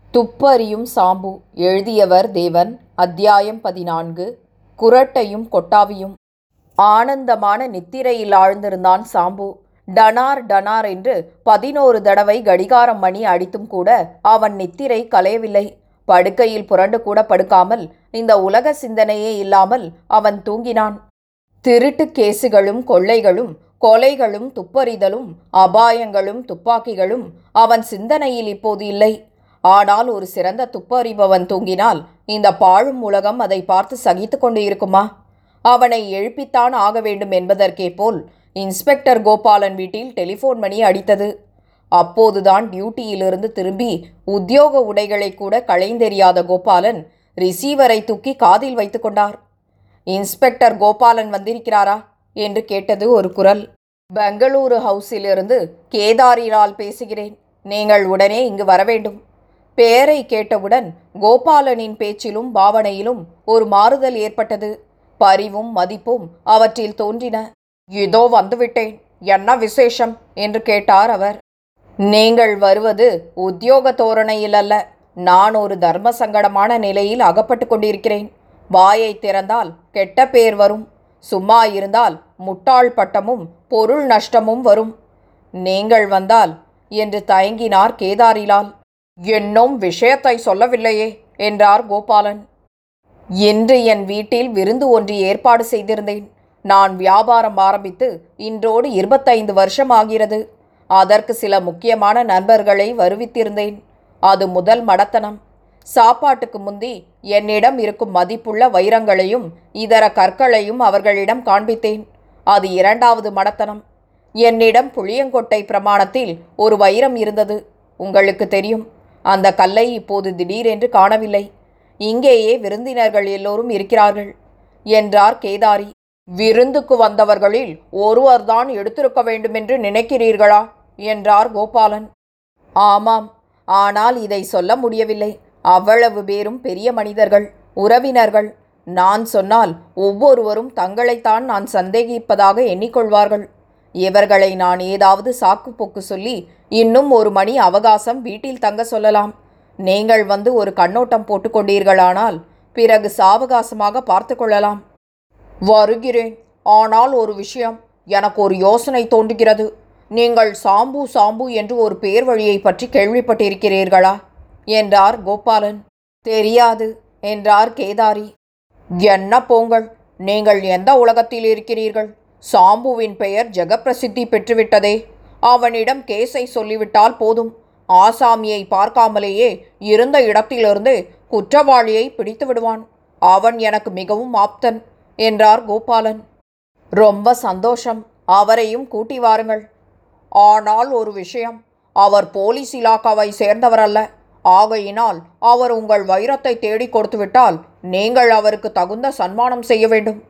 துப்பறியும் சாம்பு எழுதியவர் தேவன் அத்தியாயம் பதினான்கு குரட்டையும் கொட்டாவியும் ஆனந்தமான நித்திரையில் ஆழ்ந்திருந்தான் சாம்பு டனார் டனார் என்று பதினோரு தடவை கடிகாரம் மணி அடித்தும் கூட அவன் நித்திரை கலையவில்லை படுக்கையில் புரண்டு கூட படுக்காமல் இந்த உலக சிந்தனையே இல்லாமல் அவன் தூங்கினான் திருட்டு கேசுகளும் கொள்ளைகளும் கொலைகளும் துப்பறிதலும் அபாயங்களும் துப்பாக்கிகளும் அவன் சிந்தனையில் இப்போது இல்லை ஆனால் ஒரு சிறந்த துப்பறிபவன் தூங்கினால் இந்த பாழும் உலகம் அதை பார்த்து சகித்து கொண்டு இருக்குமா அவனை எழுப்பித்தான் ஆக வேண்டும் என்பதற்கே போல் இன்ஸ்பெக்டர் கோபாலன் வீட்டில் டெலிஃபோன் மணி அடித்தது அப்போதுதான் டியூட்டியிலிருந்து திரும்பி உத்தியோக உடைகளை கூட களைந்தெறியாத கோபாலன் ரிசீவரை தூக்கி காதில் வைத்து கொண்டார் இன்ஸ்பெக்டர் கோபாலன் வந்திருக்கிறாரா என்று கேட்டது ஒரு குரல் பெங்களூரு ஹவுஸிலிருந்து கேதாரிலால் பேசுகிறேன் நீங்கள் உடனே இங்கு வர வேண்டும் பெயரை கேட்டவுடன் கோபாலனின் பேச்சிலும் பாவனையிலும் ஒரு மாறுதல் ஏற்பட்டது பரிவும் மதிப்பும் அவற்றில் தோன்றின இதோ வந்துவிட்டேன் என்ன விசேஷம் என்று கேட்டார் அவர் நீங்கள் வருவது உத்தியோக தோரணையில் அல்ல நான் ஒரு தர்ம சங்கடமான நிலையில் அகப்பட்டு கொண்டிருக்கிறேன் வாயை திறந்தால் கெட்ட பேர் வரும் சும்மா இருந்தால் முட்டாள் பட்டமும் பொருள் நஷ்டமும் வரும் நீங்கள் வந்தால் என்று தயங்கினார் கேதாரிலால் இன்னும் விஷயத்தை சொல்லவில்லையே என்றார் கோபாலன் இன்று என் வீட்டில் விருந்து ஒன்று ஏற்பாடு செய்திருந்தேன் நான் வியாபாரம் ஆரம்பித்து இன்றோடு இருபத்தைந்து வருஷம் ஆகிறது அதற்கு சில முக்கியமான நண்பர்களை வருவித்திருந்தேன் அது முதல் மடத்தனம் சாப்பாட்டுக்கு முந்தி என்னிடம் இருக்கும் மதிப்புள்ள வைரங்களையும் இதர கற்களையும் அவர்களிடம் காண்பித்தேன் அது இரண்டாவது மடத்தனம் என்னிடம் புளியங்கொட்டை பிரமாணத்தில் ஒரு வைரம் இருந்தது உங்களுக்கு தெரியும் அந்த கல்லை இப்போது திடீரென்று காணவில்லை இங்கேயே விருந்தினர்கள் எல்லோரும் இருக்கிறார்கள் என்றார் கேதாரி விருந்துக்கு வந்தவர்களில் ஒருவர்தான் எடுத்திருக்க வேண்டுமென்று நினைக்கிறீர்களா என்றார் கோபாலன் ஆமாம் ஆனால் இதை சொல்ல முடியவில்லை அவ்வளவு பேரும் பெரிய மனிதர்கள் உறவினர்கள் நான் சொன்னால் ஒவ்வொருவரும் தங்களைத்தான் நான் சந்தேகிப்பதாக எண்ணிக்கொள்வார்கள் இவர்களை நான் ஏதாவது சாக்கு போக்கு சொல்லி இன்னும் ஒரு மணி அவகாசம் வீட்டில் தங்க சொல்லலாம் நீங்கள் வந்து ஒரு கண்ணோட்டம் போட்டுக்கொண்டீர்களானால் பிறகு சாவகாசமாக பார்த்து கொள்ளலாம் வருகிறேன் ஆனால் ஒரு விஷயம் எனக்கு ஒரு யோசனை தோன்றுகிறது நீங்கள் சாம்பு சாம்பு என்று ஒரு பேர் வழியை பற்றி கேள்விப்பட்டிருக்கிறீர்களா என்றார் கோபாலன் தெரியாது என்றார் கேதாரி என்ன போங்கள் நீங்கள் எந்த உலகத்தில் இருக்கிறீர்கள் சாம்புவின் பெயர் ஜெகப்பிரசித்தி பெற்றுவிட்டதே அவனிடம் கேஸை சொல்லிவிட்டால் போதும் ஆசாமியை பார்க்காமலேயே இருந்த இடத்திலிருந்து குற்றவாளியை பிடித்து விடுவான் அவன் எனக்கு மிகவும் ஆப்தன் என்றார் கோபாலன் ரொம்ப சந்தோஷம் அவரையும் கூட்டி வாருங்கள் ஆனால் ஒரு விஷயம் அவர் போலீஸ் இலாக்காவை சேர்ந்தவர் அல்ல ஆகையினால் அவர் உங்கள் வைரத்தை தேடி கொடுத்துவிட்டால் நீங்கள் அவருக்கு தகுந்த சன்மானம் செய்ய வேண்டும்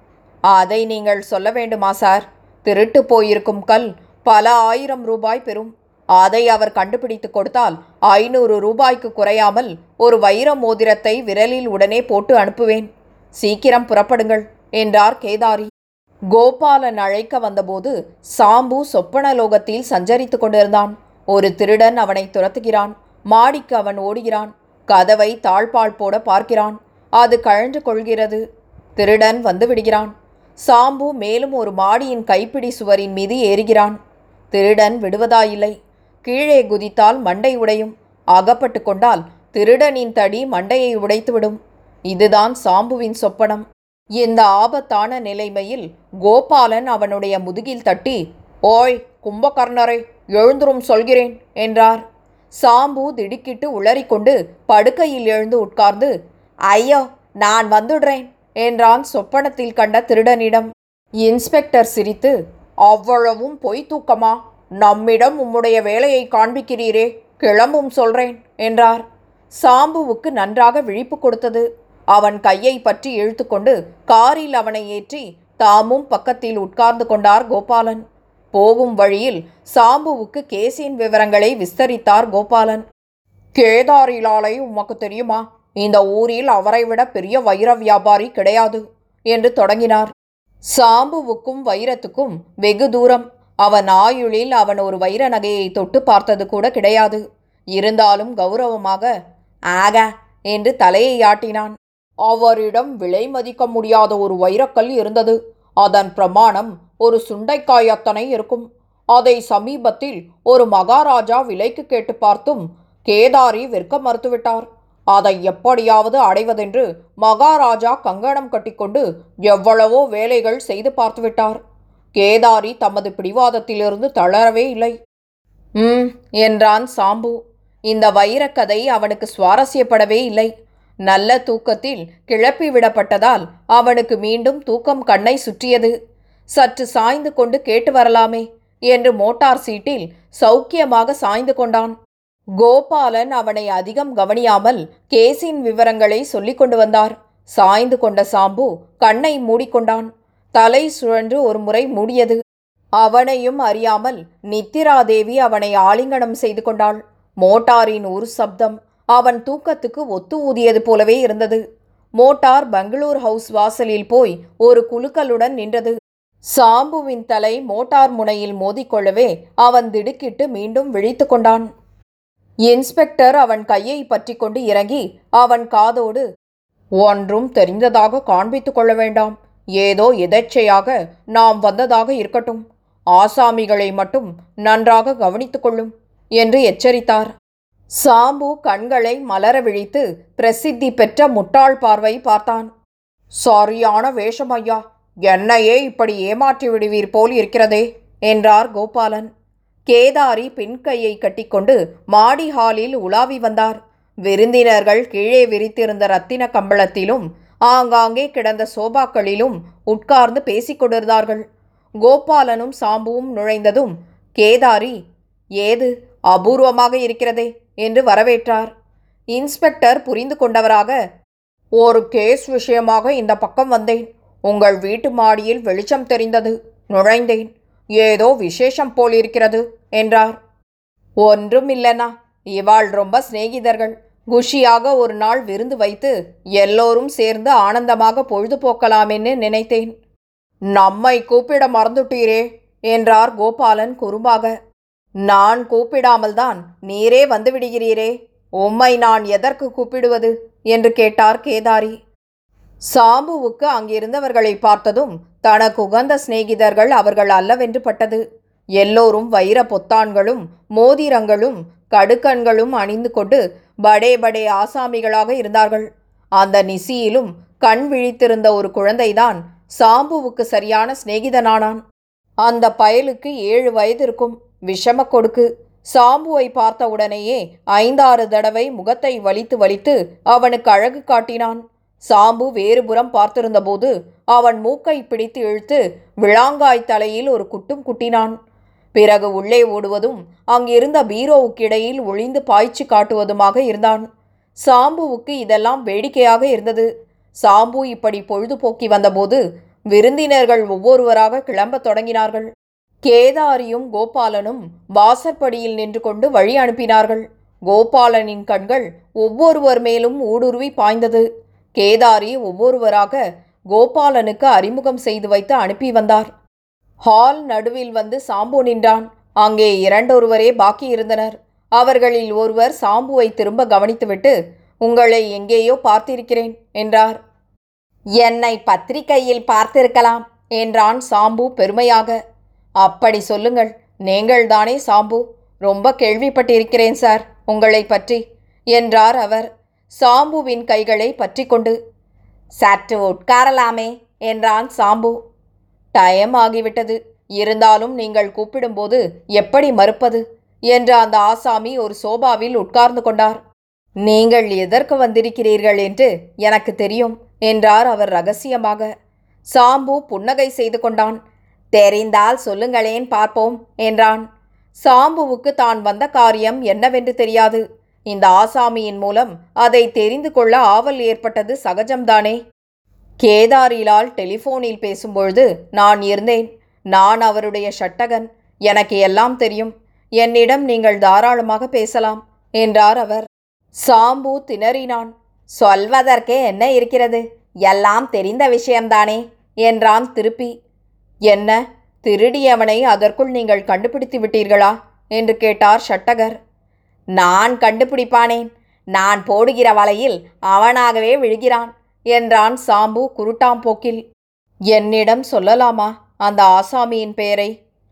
அதை நீங்கள் சொல்ல வேண்டுமா சார் திருட்டு போயிருக்கும் கல் பல ஆயிரம் ரூபாய் பெறும் அதை அவர் கண்டுபிடித்து கொடுத்தால் ஐநூறு ரூபாய்க்கு குறையாமல் ஒரு வைர மோதிரத்தை விரலில் உடனே போட்டு அனுப்புவேன் சீக்கிரம் புறப்படுங்கள் என்றார் கேதாரி கோபாலன் அழைக்க வந்தபோது சாம்பு சொப்பனலோகத்தில் சஞ்சரித்து கொண்டிருந்தான் ஒரு திருடன் அவனை துரத்துகிறான் மாடிக்கு அவன் ஓடுகிறான் கதவை தாழ்பால் போட பார்க்கிறான் அது கழன்று கொள்கிறது திருடன் வந்து விடுகிறான் சாம்பு மேலும் ஒரு மாடியின் கைப்பிடி சுவரின் மீது ஏறுகிறான் திருடன் விடுவதாயில்லை கீழே குதித்தால் மண்டை உடையும் அகப்பட்டு கொண்டால் திருடனின் தடி மண்டையை உடைத்துவிடும் இதுதான் சாம்புவின் சொப்பனம் இந்த ஆபத்தான நிலைமையில் கோபாலன் அவனுடைய முதுகில் தட்டி ஓய் கும்பகர்ணரை எழுந்துரும் சொல்கிறேன் என்றார் சாம்பு திடுக்கிட்டு உளறிக்கொண்டு படுக்கையில் எழுந்து உட்கார்ந்து ஐயோ நான் வந்துடுறேன் என்றான் சொப்பனத்தில் கண்ட திருடனிடம் இன்ஸ்பெக்டர் சிரித்து அவ்வளவும் பொய் தூக்கமா நம்மிடம் உம்முடைய வேலையை காண்பிக்கிறீரே கிளம்பும் சொல்றேன் என்றார் சாம்புவுக்கு நன்றாக விழிப்பு கொடுத்தது அவன் கையை பற்றி இழுத்துக்கொண்டு காரில் அவனை ஏற்றி தாமும் பக்கத்தில் உட்கார்ந்து கொண்டார் கோபாலன் போகும் வழியில் சாம்புவுக்கு கேசின் விவரங்களை விஸ்தரித்தார் கோபாலன் கேதாரிலாலை உமக்கு தெரியுமா இந்த ஊரில் அவரை விட பெரிய வைர வியாபாரி கிடையாது என்று தொடங்கினார் சாம்புவுக்கும் வைரத்துக்கும் வெகு தூரம் அவன் ஆயுளில் அவன் ஒரு வைர நகையை தொட்டு பார்த்தது கூட கிடையாது இருந்தாலும் கௌரவமாக ஆகா என்று தலையை ஆட்டினான் அவரிடம் விலை மதிக்க முடியாத ஒரு வைரக்கல் இருந்தது அதன் பிரமாணம் ஒரு சுண்டைக்காய் அத்தனை இருக்கும் அதை சமீபத்தில் ஒரு மகாராஜா விலைக்கு கேட்டு பார்த்தும் கேதாரி விற்க மறுத்துவிட்டார் அதை எப்படியாவது அடைவதென்று மகாராஜா கங்கணம் கட்டிக்கொண்டு எவ்வளவோ வேலைகள் செய்து பார்த்துவிட்டார் கேதாரி தமது பிடிவாதத்திலிருந்து தளரவே இல்லை ம் என்றான் சாம்பு இந்த வைரக்கதை அவனுக்கு சுவாரஸ்யப்படவே இல்லை நல்ல தூக்கத்தில் கிளப்பி விடப்பட்டதால் அவனுக்கு மீண்டும் தூக்கம் கண்ணை சுற்றியது சற்று சாய்ந்து கொண்டு கேட்டு வரலாமே என்று மோட்டார் சீட்டில் சௌக்கியமாக சாய்ந்து கொண்டான் கோபாலன் அவனை அதிகம் கவனியாமல் கேஸின் விவரங்களை சொல்லிக் கொண்டு வந்தார் சாய்ந்து கொண்ட சாம்பு கண்ணை மூடிக்கொண்டான் தலை சுழன்று ஒரு முறை மூடியது அவனையும் அறியாமல் நித்திராதேவி அவனை ஆலிங்கனம் செய்து கொண்டாள் மோட்டாரின் ஒரு சப்தம் அவன் தூக்கத்துக்கு ஒத்து ஊதியது போலவே இருந்தது மோட்டார் பெங்களூர் ஹவுஸ் வாசலில் போய் ஒரு குலுக்கலுடன் நின்றது சாம்புவின் தலை மோட்டார் முனையில் மோதிக்கொள்ளவே அவன் திடுக்கிட்டு மீண்டும் விழித்து கொண்டான் இன்ஸ்பெக்டர் அவன் கையை பற்றி கொண்டு இறங்கி அவன் காதோடு ஒன்றும் தெரிந்ததாக காண்பித்துக் கொள்ள வேண்டாம் ஏதோ எதேச்சையாக நாம் வந்ததாக இருக்கட்டும் ஆசாமிகளை மட்டும் நன்றாக கவனித்துக் கொள்ளும் என்று எச்சரித்தார் சாம்பு கண்களை மலர விழித்து பிரசித்தி பெற்ற முட்டாள் பார்வை பார்த்தான் சரியான வேஷம் ஐயா என்னையே இப்படி ஏமாற்றி விடுவீர் போல் இருக்கிறதே என்றார் கோபாலன் கேதாரி பின் கையை கட்டிக்கொண்டு மாடி ஹாலில் உலாவி வந்தார் விருந்தினர்கள் கீழே விரித்திருந்த ரத்தின கம்பளத்திலும் ஆங்காங்கே கிடந்த சோபாக்களிலும் உட்கார்ந்து பேசிக் கொண்டிருந்தார்கள் கோபாலனும் சாம்புவும் நுழைந்ததும் கேதாரி ஏது அபூர்வமாக இருக்கிறதே என்று வரவேற்றார் இன்ஸ்பெக்டர் புரிந்து கொண்டவராக ஒரு கேஸ் விஷயமாக இந்த பக்கம் வந்தேன் உங்கள் வீட்டு மாடியில் வெளிச்சம் தெரிந்தது நுழைந்தேன் ஏதோ விசேஷம் போல் இருக்கிறது என்றார் ஒன்றும் இல்லைனா இவாள் ரொம்ப சிநேகிதர்கள் குஷியாக ஒரு நாள் விருந்து வைத்து எல்லோரும் சேர்ந்து ஆனந்தமாக பொழுதுபோக்கலாமென்னு நினைத்தேன் நம்மை கூப்பிட மறந்துட்டீரே என்றார் கோபாலன் குறும்பாக நான் கூப்பிடாமல்தான் நீரே வந்து விடுகிறீரே உம்மை நான் எதற்கு கூப்பிடுவது என்று கேட்டார் கேதாரி சாம்புவுக்கு அங்கிருந்தவர்களை பார்த்ததும் தனக்கு உகந்த சிநேகிதர்கள் அவர்கள் அல்லவென்று பட்டது எல்லோரும் வைர பொத்தான்களும் மோதிரங்களும் கடுக்கண்களும் அணிந்து கொண்டு படே படே ஆசாமிகளாக இருந்தார்கள் அந்த நிசியிலும் கண் விழித்திருந்த ஒரு குழந்தைதான் சாம்புவுக்கு சரியான சிநேகிதனானான் அந்த பயலுக்கு ஏழு வயது இருக்கும் விஷம கொடுக்கு சாம்புவை பார்த்த உடனேயே ஐந்தாறு தடவை முகத்தை வலித்து வலித்து அவனுக்கு அழகு காட்டினான் சாம்பு வேறுபுறம் பார்த்திருந்தபோது அவன் மூக்கை பிடித்து இழுத்து விளாங்காய் தலையில் ஒரு குட்டும் குட்டினான் பிறகு உள்ளே ஓடுவதும் அங்கிருந்த பீரோவுக்கிடையில் ஒளிந்து பாய்ச்சி காட்டுவதுமாக இருந்தான் சாம்புவுக்கு இதெல்லாம் வேடிக்கையாக இருந்தது சாம்பு இப்படி பொழுதுபோக்கி வந்தபோது விருந்தினர்கள் ஒவ்வொருவராக கிளம்பத் தொடங்கினார்கள் கேதாரியும் கோபாலனும் வாசற்படியில் நின்று கொண்டு வழி அனுப்பினார்கள் கோபாலனின் கண்கள் ஒவ்வொருவர் மேலும் ஊடுருவி பாய்ந்தது கேதாரி ஒவ்வொருவராக கோபாலனுக்கு அறிமுகம் செய்து வைத்து அனுப்பி வந்தார் ஹால் நடுவில் வந்து சாம்பு நின்றான் அங்கே இரண்டொருவரே பாக்கி இருந்தனர் அவர்களில் ஒருவர் சாம்புவை திரும்ப கவனித்துவிட்டு உங்களை எங்கேயோ பார்த்திருக்கிறேன் என்றார் என்னை பத்திரிகையில் பார்த்திருக்கலாம் என்றான் சாம்பு பெருமையாக அப்படி சொல்லுங்கள் நீங்கள்தானே சாம்பு ரொம்ப கேள்விப்பட்டிருக்கிறேன் சார் உங்களை பற்றி என்றார் அவர் சாம்புவின் கைகளை பற்றி கொண்டு சற்று உட்காரலாமே என்றான் சாம்பு டயம் ஆகிவிட்டது இருந்தாலும் நீங்கள் கூப்பிடும்போது எப்படி மறுப்பது என்ற அந்த ஆசாமி ஒரு சோபாவில் உட்கார்ந்து கொண்டார் நீங்கள் எதற்கு வந்திருக்கிறீர்கள் என்று எனக்கு தெரியும் என்றார் அவர் ரகசியமாக சாம்பு புன்னகை செய்து கொண்டான் தெரிந்தால் சொல்லுங்களேன் பார்ப்போம் என்றான் சாம்புவுக்கு தான் வந்த காரியம் என்னவென்று தெரியாது இந்த ஆசாமியின் மூலம் அதை தெரிந்து கொள்ள ஆவல் ஏற்பட்டது சகஜம்தானே கேதாரிலால் டெலிஃபோனில் பேசும்பொழுது நான் இருந்தேன் நான் அவருடைய ஷட்டகன் எனக்கு எல்லாம் தெரியும் என்னிடம் நீங்கள் தாராளமாக பேசலாம் என்றார் அவர் சாம்பு திணறினான் சொல்வதற்கே என்ன இருக்கிறது எல்லாம் தெரிந்த விஷயம்தானே என்றான் திருப்பி என்ன திருடியவனை அதற்குள் நீங்கள் கண்டுபிடித்து விட்டீர்களா என்று கேட்டார் ஷட்டகர் நான் கண்டுபிடிப்பானேன் நான் போடுகிற வலையில் அவனாகவே விழுகிறான் என்றான் சாம்பு குருட்டாம்போக்கில் என்னிடம் சொல்லலாமா அந்த ஆசாமியின் பெயரை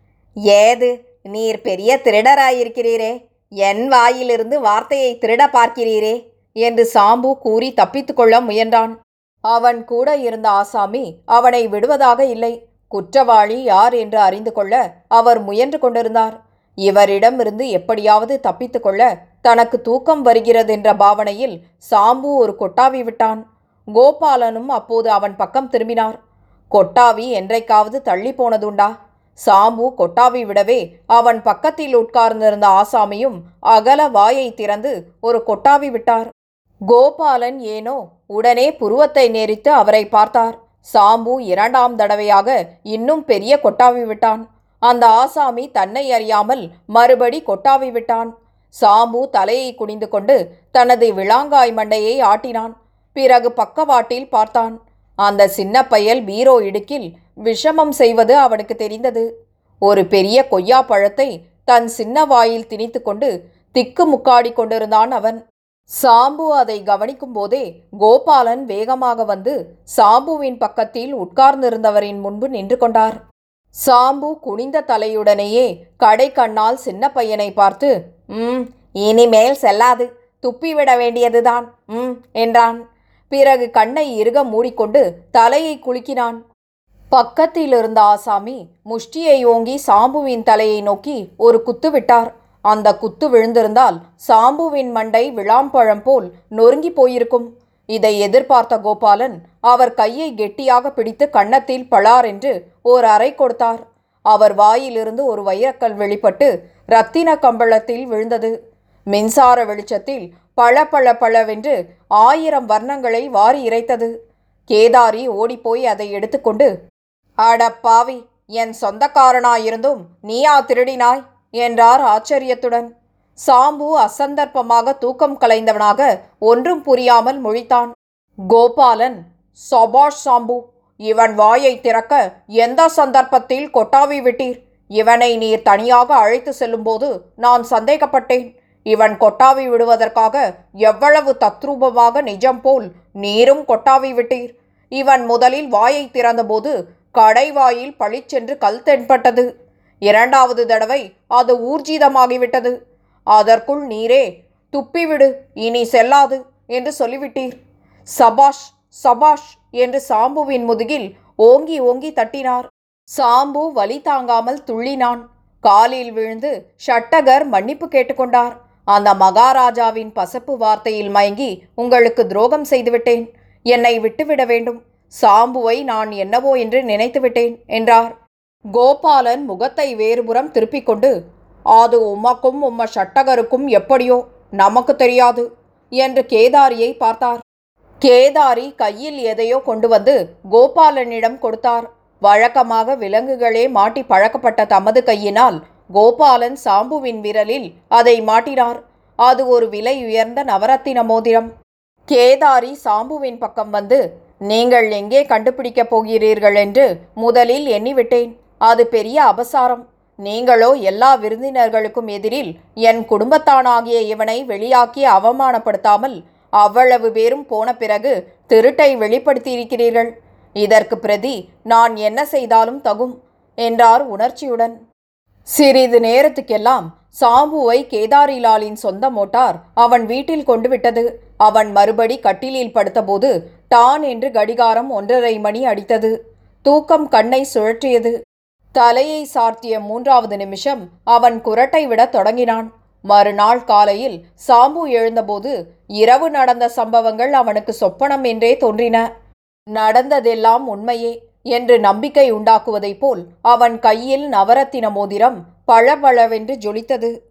ஏது நீர் பெரிய திருடராயிருக்கிறீரே என் வாயிலிருந்து வார்த்தையை திருட பார்க்கிறீரே என்று சாம்பு கூறி தப்பித்துக்கொள்ள முயன்றான் அவன் கூட இருந்த ஆசாமி அவனை விடுவதாக இல்லை குற்றவாளி யார் என்று அறிந்து கொள்ள அவர் முயன்று கொண்டிருந்தார் இவரிடமிருந்து எப்படியாவது தப்பித்துக்கொள்ள தனக்கு தூக்கம் வருகிறதென்ற பாவனையில் சாம்பு ஒரு கொட்டாவி விட்டான் கோபாலனும் அப்போது அவன் பக்கம் திரும்பினார் கொட்டாவி என்றைக்காவது தள்ளி போனதுண்டா சாம்பு கொட்டாவி விடவே அவன் பக்கத்தில் உட்கார்ந்திருந்த ஆசாமியும் அகல வாயை திறந்து ஒரு கொட்டாவி விட்டார் கோபாலன் ஏனோ உடனே புருவத்தை நேரித்து அவரை பார்த்தார் சாம்பு இரண்டாம் தடவையாக இன்னும் பெரிய கொட்டாவி விட்டான் அந்த ஆசாமி தன்னை அறியாமல் மறுபடி கொட்டாவி விட்டான் சாம்பு தலையை குனிந்து கொண்டு தனது விளாங்காய் மண்டையை ஆட்டினான் பிறகு பக்கவாட்டில் பார்த்தான் அந்த சின்ன பயல் பீரோ இடுக்கில் விஷமம் செய்வது அவனுக்கு தெரிந்தது ஒரு பெரிய கொய்யா பழத்தை தன் சின்ன வாயில் திணித்து கொண்டு திக்கு முக்காடி கொண்டிருந்தான் அவன் சாம்பு அதை கவனிக்கும் போதே கோபாலன் வேகமாக வந்து சாம்புவின் பக்கத்தில் உட்கார்ந்திருந்தவரின் முன்பு நின்று கொண்டார் சாம்பு குனிந்த தலையுடனேயே கடை கண்ணால் சின்ன பையனை பார்த்து ம் இனிமேல் செல்லாது துப்பிவிட வேண்டியதுதான் ம் என்றான் பிறகு கண்ணை இறுக மூடிக்கொண்டு தலையை குலுக்கினான் பக்கத்தில் இருந்த ஆசாமி முஷ்டியை ஓங்கி சாம்புவின் தலையை நோக்கி ஒரு குத்து விட்டார் அந்த குத்து விழுந்திருந்தால் சாம்புவின் மண்டை விளாம்பழம் போல் நொறுங்கி போயிருக்கும் இதை எதிர்பார்த்த கோபாலன் அவர் கையை கெட்டியாக பிடித்து கன்னத்தில் பளார் என்று ஓர் அறை கொடுத்தார் அவர் வாயிலிருந்து ஒரு வைரக்கல் வெளிப்பட்டு ரத்தின கம்பளத்தில் விழுந்தது மின்சார வெளிச்சத்தில் பள பள பளவென்று ஆயிரம் வர்ணங்களை வாரி இறைத்தது கேதாரி ஓடிப்போய் அதை எடுத்துக்கொண்டு அட பாவி என் சொந்தக்காரனாயிருந்தும் நீயா திருடினாய் என்றார் ஆச்சரியத்துடன் சாம்பு அசந்தர்ப்பமாக தூக்கம் கலைந்தவனாக ஒன்றும் புரியாமல் முழித்தான் கோபாலன் சபாஷ் சாம்பு இவன் வாயை திறக்க எந்த சந்தர்ப்பத்தில் கொட்டாவி விட்டீர் இவனை நீர் தனியாக அழைத்து செல்லும்போது நான் சந்தேகப்பட்டேன் இவன் கொட்டாவி விடுவதற்காக எவ்வளவு தத்ரூபமாக நிஜம் போல் நீரும் கொட்டாவி விட்டீர் இவன் முதலில் வாயை திறந்தபோது கடைவாயில் பளிச்சென்று கல் தென்பட்டது இரண்டாவது தடவை அது ஊர்ஜிதமாகிவிட்டது அதற்குள் நீரே துப்பிவிடு இனி செல்லாது என்று சொல்லிவிட்டீர் சபாஷ் சபாஷ் என்று சாம்புவின் முதுகில் ஓங்கி ஓங்கி தட்டினார் சாம்பு வலி தாங்காமல் துள்ளினான் காலில் விழுந்து ஷட்டகர் மன்னிப்பு கேட்டுக்கொண்டார் அந்த மகாராஜாவின் பசப்பு வார்த்தையில் மயங்கி உங்களுக்கு துரோகம் செய்துவிட்டேன் என்னை விட்டுவிட வேண்டும் சாம்புவை நான் என்னவோ என்று நினைத்துவிட்டேன் என்றார் கோபாலன் முகத்தை வேறுபுறம் திருப்பிக் கொண்டு அது உமக்கும் உம்ம ஷட்டகருக்கும் எப்படியோ நமக்கு தெரியாது என்று கேதாரியை பார்த்தார் கேதாரி கையில் எதையோ கொண்டு வந்து கோபாலனிடம் கொடுத்தார் வழக்கமாக விலங்குகளே மாட்டி பழக்கப்பட்ட தமது கையினால் கோபாலன் சாம்புவின் விரலில் அதை மாட்டினார் அது ஒரு விலை உயர்ந்த நவரத்தின மோதிரம் கேதாரி சாம்புவின் பக்கம் வந்து நீங்கள் எங்கே கண்டுபிடிக்கப் போகிறீர்கள் என்று முதலில் எண்ணிவிட்டேன் அது பெரிய அபசாரம் நீங்களோ எல்லா விருந்தினர்களுக்கும் எதிரில் என் குடும்பத்தானாகிய இவனை வெளியாக்கி அவமானப்படுத்தாமல் அவ்வளவு பேரும் போன பிறகு திருட்டை வெளிப்படுத்தியிருக்கிறீர்கள் இதற்கு பிரதி நான் என்ன செய்தாலும் தகும் என்றார் உணர்ச்சியுடன் சிறிது நேரத்துக்கெல்லாம் சாம்புவை கேதாரிலாலின் சொந்த மோட்டார் அவன் வீட்டில் கொண்டு விட்டது அவன் மறுபடி கட்டிலில் படுத்தபோது டான் என்று கடிகாரம் ஒன்றரை மணி அடித்தது தூக்கம் கண்ணை சுழற்றியது தலையை சார்த்திய மூன்றாவது நிமிஷம் அவன் குரட்டை விடத் தொடங்கினான் மறுநாள் காலையில் சாம்பு எழுந்தபோது இரவு நடந்த சம்பவங்கள் அவனுக்கு சொப்பனம் என்றே தோன்றின நடந்ததெல்லாம் உண்மையே என்று நம்பிக்கை உண்டாக்குவதைப் போல் அவன் கையில் நவரத்தின மோதிரம் பளபளவென்று ஜொலித்தது